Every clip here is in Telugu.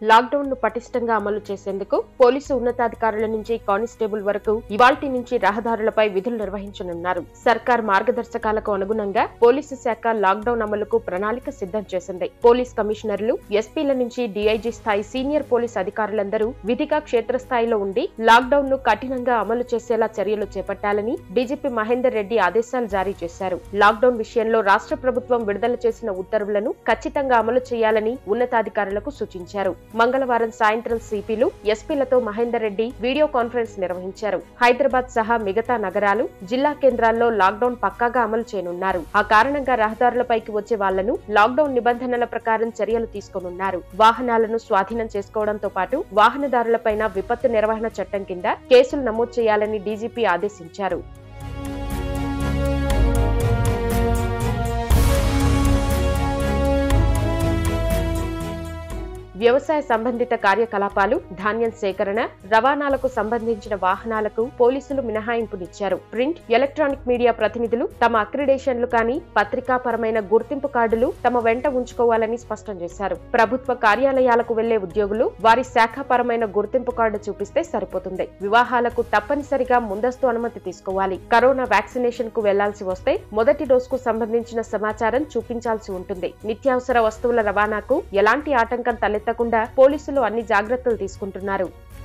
లాక్డౌన్ ను పటిష్టంగా అమలు చేసేందుకు పోలీసు ఉన్నతాధికారుల నుంచి కానిస్టేబుల్ వరకు ఇవాల్టి నుంచి రహదారులపై విధులు నిర్వహించనున్నారు సర్కార్ మార్గదర్శకాలకు అనుగుణంగా పోలీసు శాఖ లాక్డౌన్ అమలుకు ప్రణాళిక సిద్ధం చేసింది పోలీస్ కమిషనర్లు ఎస్పీల నుంచి డీఐజీ స్థాయి సీనియర్ పోలీస్ అధికారులందరూ విధిగా క్షేత్రస్థాయిలో ఉండి లాక్డౌన్ ను కఠినంగా అమలు చేసేలా చర్యలు చేపట్టాలని డీజీపీ మహేందర్ రెడ్డి ఆదేశాలు జారీ చేశారు లాక్డౌన్ విషయంలో రాష్ట్ర ప్రభుత్వం విడుదల చేసిన ఉత్తర్వులను ఖచ్చితంగా అమలు చేయాలని ఉన్నతాధికారులకు సూచించారు మంగళవారం సాయంత్రం సిపిలు ఎస్పీలతో మహేందర్ రెడ్డి వీడియో కాన్ఫరెన్స్ నిర్వహించారు హైదరాబాద్ సహా మిగతా నగరాలు జిల్లా కేంద్రాల్లో లాక్డౌన్ పక్కాగా అమలు చేయనున్నారు ఆ కారణంగా రహదారులపైకి వచ్చే వాళ్లను లాక్డౌన్ నిబంధనల ప్రకారం చర్యలు తీసుకోనున్నారు వాహనాలను స్వాధీనం చేసుకోవడంతో పాటు వాహనదారులపైన విపత్తు నిర్వహణ చట్టం కింద కేసులు నమోదు చేయాలని డీజీపీ ఆదేశించారు వ్యవసాయ సంబంధిత కార్యకలాపాలు ధాన్యం సేకరణ రవాణాలకు సంబంధించిన వాహనాలకు పోలీసులు మినహాయింపునిచ్చారు ప్రింట్ ఎలక్ట్రానిక్ మీడియా ప్రతినిధులు తమ అక్రిడేషన్లు కానీ పత్రికాపరమైన గుర్తింపు కార్డులు తమ వెంట ఉంచుకోవాలని స్పష్టం చేశారు ప్రభుత్వ కార్యాలయాలకు వెళ్లే ఉద్యోగులు వారి శాఖాపరమైన గుర్తింపు కార్డు చూపిస్తే సరిపోతుంది వివాహాలకు తప్పనిసరిగా ముందస్తు అనుమతి తీసుకోవాలి కరోనా వ్యాక్సినేషన్ కు వెళ్లాల్సి వస్తే మొదటి డోసుకు సంబంధించిన సమాచారం చూపించాల్సి ఉంటుంది నిత్యావసర వస్తువుల రవాణాకు ఎలాంటి ఆటంకం తలెత్తకుండా పోలీసులు అన్ని జాగ్రత్తలు తీసుకుంటున్నారు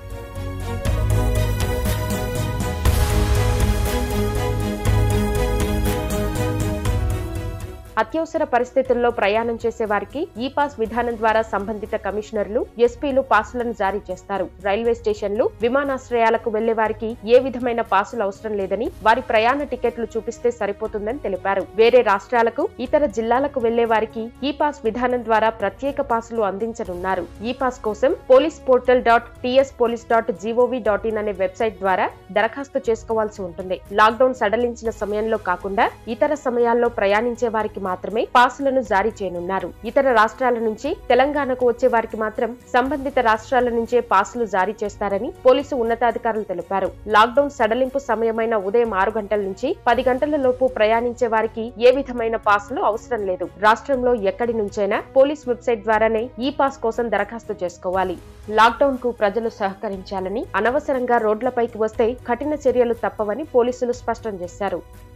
అత్యవసర పరిస్థితుల్లో ప్రయాణం చేసే వారికి ఈ పాస్ విధానం ద్వారా సంబంధిత కమిషనర్లు ఎస్పీలు పాసులను జారీ చేస్తారు రైల్వే స్టేషన్లు విమానాశ్రయాలకు వెళ్లే వారికి ఏ విధమైన పాసులు అవసరం లేదని వారి ప్రయాణ టికెట్లు చూపిస్తే సరిపోతుందని తెలిపారు వేరే రాష్ట్రాలకు ఇతర జిల్లాలకు వెళ్లే వారికి ఈ పాస్ విధానం ద్వారా ప్రత్యేక పాసులు అందించనున్నారు ఈ పాస్ కోసం police portal dot TS police dot GOV dot in అనే వెబ్సైట్ ద్వారా దరఖాస్తు చేసుకోవాల్సి ఉంటుంది లాక్డౌన్ సడలించిన సమయంలో కాకుండా ఇతర సమయాల్లో ప్రయాణించే వారికి మాత్రమే పాసులను జారీ చేయనున్నారు ఇతర రాష్ట్రాల నుంచి తెలంగాణకు వచ్చే వారికి మాత్రం సంబంధిత రాష్ట్రాల నుంచే పాసులు జారీ చేస్తారని పోలీసు ఉన్నతాధికారులు తెలిపారు లాక్డౌన్ సడలింపు సమయమైన ఉదయం ఆరు గంటల నుంచి పది గంటల లోపు ప్రయాణించే వారికి ఏ విధమైన పాసులు అవసరం లేదు రాష్ట్రంలో ఎక్కడి నుంచైనా పోలీస్ వెబ్సైట్ ద్వారానే ఈ పాస్ కోసం దరఖాస్తు చేసుకోవాలి లాక్డౌన్ కు ప్రజలు సహకరించాలని అనవసరంగా రోడ్లపైకి వస్తే కఠిన చర్యలు తప్పవని పోలీసులు స్పష్టం చేశారు